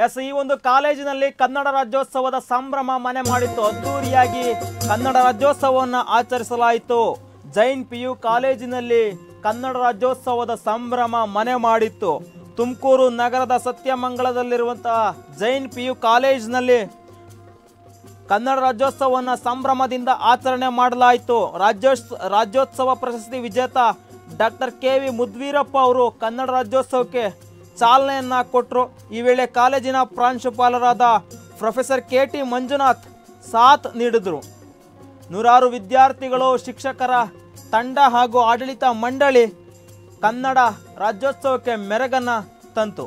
S ಈ ಒಂದು ಕಾಲೇಜಿನಲ್ಲಿ ಕನ್ನಡ ರಾಜ್ಯೋತ್ಸವದ ಸಂಭ್ರಮ ಮನೆ ಮಾಡಿತ್ತು ಅದ್ದೂರಿಯಾಗಿ ಕನ್ನಡ ರಾಜ್ಯೋತ್ಸವವನ್ನು ಆಚರಿಸಲಾಯಿತು ಜೈನ್ ಪಿ ಯು ಕಾಲೇಜಿನಲ್ಲಿ ಕನ್ನಡ ರಾಜ್ಯೋತ್ಸವದ ಸಂಭ್ರಮ ಮನೆ ಮಾಡಿತ್ತು ತುಮಕೂರು ನಗರದ ಸತ್ಯಮಂಗಲದಲ್ಲಿರುವಂತಹ ಜೈನ್ ಪಿ ಯು ಕಾಲೇಜಿನಲ್ಲಿ ಕನ್ನಡ ರಾಜ್ಯೋತ್ಸವವನ್ನು ಸಂಭ್ರಮದಿಂದ ಆಚರಣೆ ಮಾಡಲಾಯಿತು ರಾಜ್ಯೋತ್ಸ ರಾಜ್ಯೋತ್ಸವ ಪ್ರಶಸ್ತಿ ವಿಜೇತ ಡಾಕ್ಟರ್ ಕೆ ವಿ ಮುದ್ವೀರಪ್ಪ ಅವರು ಕನ್ನಡ ರಾಜ್ಯೋತ್ಸವಕ್ಕೆ ಚಾಲನೆಯನ್ನ ಕೊಟ್ಟರು ಈ ವೇಳೆ ಕಾಲೇಜಿನ ಪ್ರಾಂಶುಪಾಲರಾದ ಪ್ರೊಫೆಸರ್ ಕೆ ಟಿ ಮಂಜುನಾಥ್ ಸಾಥ್ ನೀಡಿದರು ನೂರಾರು ವಿದ್ಯಾರ್ಥಿಗಳು ಶಿಕ್ಷಕರ ತಂಡ ಹಾಗೂ ಆಡಳಿತ ಮಂಡಳಿ ಕನ್ನಡ ರಾಜ್ಯೋತ್ಸವಕ್ಕೆ ಮೆರಗನ್ನ ತಂತು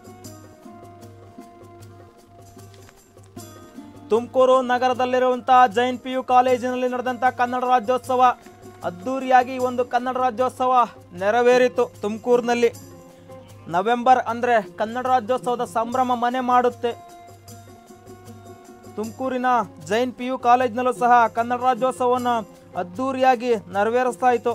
ತುಮಕೂರು ನಗರದಲ್ಲಿರುವಂತಹ ಜೈನ್ ಪಿ ಯು ಕಾಲೇಜಿನಲ್ಲಿ ನಡೆದಂಥ ಕನ್ನಡ ರಾಜ್ಯೋತ್ಸವ ಅದ್ದೂರಿಯಾಗಿ ಈ ಒಂದು ಕನ್ನಡ ರಾಜ್ಯೋತ್ಸವ ನೆರವೇರಿತು ತುಮಕೂರಿನಲ್ಲಿ ನವೆಂಬರ್ ಅಂದರೆ ಕನ್ನಡ ರಾಜ್ಯೋತ್ಸವದ ಸಂಭ್ರಮ ಮನೆ ಮಾಡುತ್ತೆ ತುಮಕೂರಿನ ಜೈನ್ ಪಿ ಯು ಕಾಲೇಜಿನಲ್ಲೂ ಸಹ ಕನ್ನಡ ರಾಜ್ಯೋತ್ಸವವನ್ನು ಅದ್ದೂರಿಯಾಗಿ ನೆರವೇರಿಸ್ತಾ ಇತ್ತು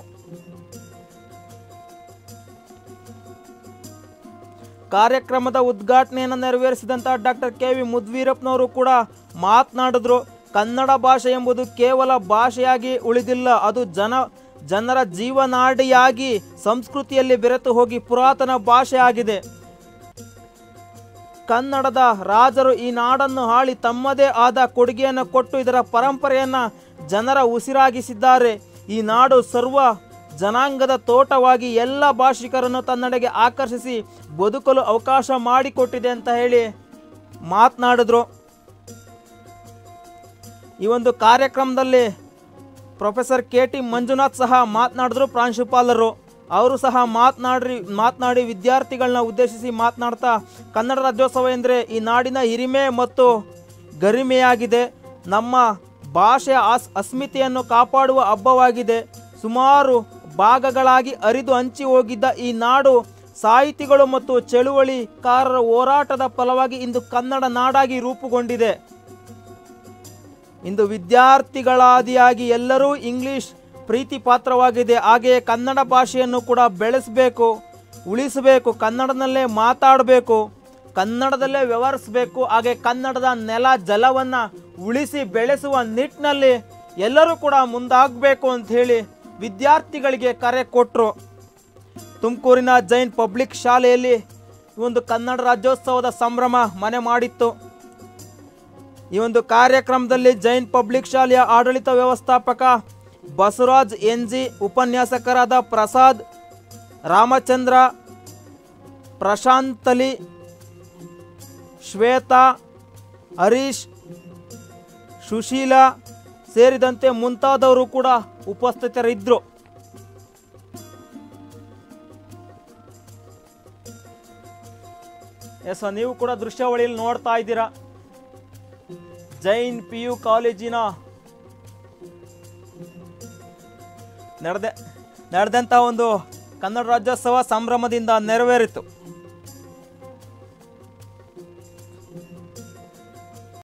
ಕಾರ್ಯಕ್ರಮದ ಉದ್ಘಾಟನೆಯನ್ನು ನೆರವೇರಿಸಿದಂಥ ಡಾಕ್ಟರ್ ಕೆ ವಿ ಮುದ್ವೀರಪ್ಪನವರು ಕೂಡ ಮಾತನಾಡಿದ್ರು ಕನ್ನಡ ಭಾಷೆ ಎಂಬುದು ಕೇವಲ ಭಾಷೆಯಾಗಿ ಉಳಿದಿಲ್ಲ ಅದು ಜನ ಜನರ ಜೀವನಾಡಿಯಾಗಿ ಸಂಸ್ಕೃತಿಯಲ್ಲಿ ಬೆರೆತು ಹೋಗಿ ಪುರಾತನ ಭಾಷೆ ಆಗಿದೆ ಕನ್ನಡದ ರಾಜರು ಈ ನಾಡನ್ನು ಆಳಿ ತಮ್ಮದೇ ಆದ ಕೊಡುಗೆಯನ್ನು ಕೊಟ್ಟು ಇದರ ಪರಂಪರೆಯನ್ನು ಜನರ ಉಸಿರಾಗಿಸಿದ್ದಾರೆ ಈ ನಾಡು ಸರ್ವ ಜನಾಂಗದ ತೋಟವಾಗಿ ಎಲ್ಲ ಭಾಷಿಕರನ್ನು ತನ್ನಡೆಗೆ ಆಕರ್ಷಿಸಿ ಬದುಕಲು ಅವಕಾಶ ಮಾಡಿಕೊಟ್ಟಿದೆ ಅಂತ ಹೇಳಿ ಮಾತನಾಡಿದ್ರು ಈ ಒಂದು ಕಾರ್ಯಕ್ರಮದಲ್ಲಿ ಪ್ರೊಫೆಸರ್ ಕೆ ಟಿ ಮಂಜುನಾಥ್ ಸಹ ಮಾತನಾಡಿದ್ರು ಪ್ರಾಂಶುಪಾಲರು ಅವರು ಸಹ ಮಾತನಾಡಿ ಮಾತನಾಡಿ ವಿದ್ಯಾರ್ಥಿಗಳನ್ನ ಉದ್ದೇಶಿಸಿ ಮಾತನಾಡ್ತಾ ಕನ್ನಡ ರಾಜ್ಯೋತ್ಸವ ಎಂದರೆ ಈ ನಾಡಿನ ಹಿರಿಮೆ ಮತ್ತು ಗರಿಮೆಯಾಗಿದೆ ನಮ್ಮ ಭಾಷೆಯ ಅಸ್ ಅಸ್ಮಿತೆಯನ್ನು ಕಾಪಾಡುವ ಹಬ್ಬವಾಗಿದೆ ಸುಮಾರು ಭಾಗಗಳಾಗಿ ಅರಿದು ಹಂಚಿ ಹೋಗಿದ್ದ ಈ ನಾಡು ಸಾಹಿತಿಗಳು ಮತ್ತು ಚಳುವಳಿಕಾರರ ಹೋರಾಟದ ಫಲವಾಗಿ ಇಂದು ಕನ್ನಡ ನಾಡಾಗಿ ರೂಪುಗೊಂಡಿದೆ ಇಂದು ವಿದ್ಯಾರ್ಥಿಗಳಾದಿಯಾಗಿ ಎಲ್ಲರೂ ಇಂಗ್ಲಿಷ್ ಪ್ರೀತಿ ಪಾತ್ರವಾಗಿದೆ ಹಾಗೆಯೇ ಕನ್ನಡ ಭಾಷೆಯನ್ನು ಕೂಡ ಬೆಳೆಸಬೇಕು ಉಳಿಸಬೇಕು ಕನ್ನಡದಲ್ಲೇ ಮಾತಾಡಬೇಕು ಕನ್ನಡದಲ್ಲೇ ವ್ಯವಹರಿಸಬೇಕು ಹಾಗೆ ಕನ್ನಡದ ನೆಲ ಜಲವನ್ನು ಉಳಿಸಿ ಬೆಳೆಸುವ ನಿಟ್ಟಿನಲ್ಲಿ ಎಲ್ಲರೂ ಕೂಡ ಮುಂದಾಗಬೇಕು ಅಂತ ಹೇಳಿ ವಿದ್ಯಾರ್ಥಿಗಳಿಗೆ ಕರೆ ಕೊಟ್ಟರು ತುಮಕೂರಿನ ಜೈನ್ ಪಬ್ಲಿಕ್ ಶಾಲೆಯಲ್ಲಿ ಈ ಒಂದು ಕನ್ನಡ ರಾಜ್ಯೋತ್ಸವದ ಸಂಭ್ರಮ ಮನೆ ಮಾಡಿತ್ತು ಈ ಒಂದು ಕಾರ್ಯಕ್ರಮದಲ್ಲಿ ಜೈನ್ ಪಬ್ಲಿಕ್ ಶಾಲೆಯ ಆಡಳಿತ ವ್ಯವಸ್ಥಾಪಕ ಬಸವರಾಜ್ ಎನ್ ಜಿ ಉಪನ್ಯಾಸಕರಾದ ಪ್ರಸಾದ್ ರಾಮಚಂದ್ರ ಪ್ರಶಾಂತಲಿ ಶ್ವೇತಾ ಹರೀಶ್ ಸುಶೀಲಾ ಸೇರಿದಂತೆ ಮುಂತಾದವರು ಕೂಡ ಉಪಸ್ಥಿತರಿದ್ದರು ಎಸ್ ನೀವು ಕೂಡ ದೃಶ್ಯಾವಳಿಯಲ್ಲಿ ನೋಡ್ತಾ ಇದ್ದೀರಾ ಜೈನ್ ಪಿ ಯು ಕಾಲೇಜಿನ ನಡೆದ ನಡೆದಂಥ ಒಂದು ಕನ್ನಡ ರಾಜ್ಯೋತ್ಸವ ಸಂಭ್ರಮದಿಂದ ನೆರವೇರಿತು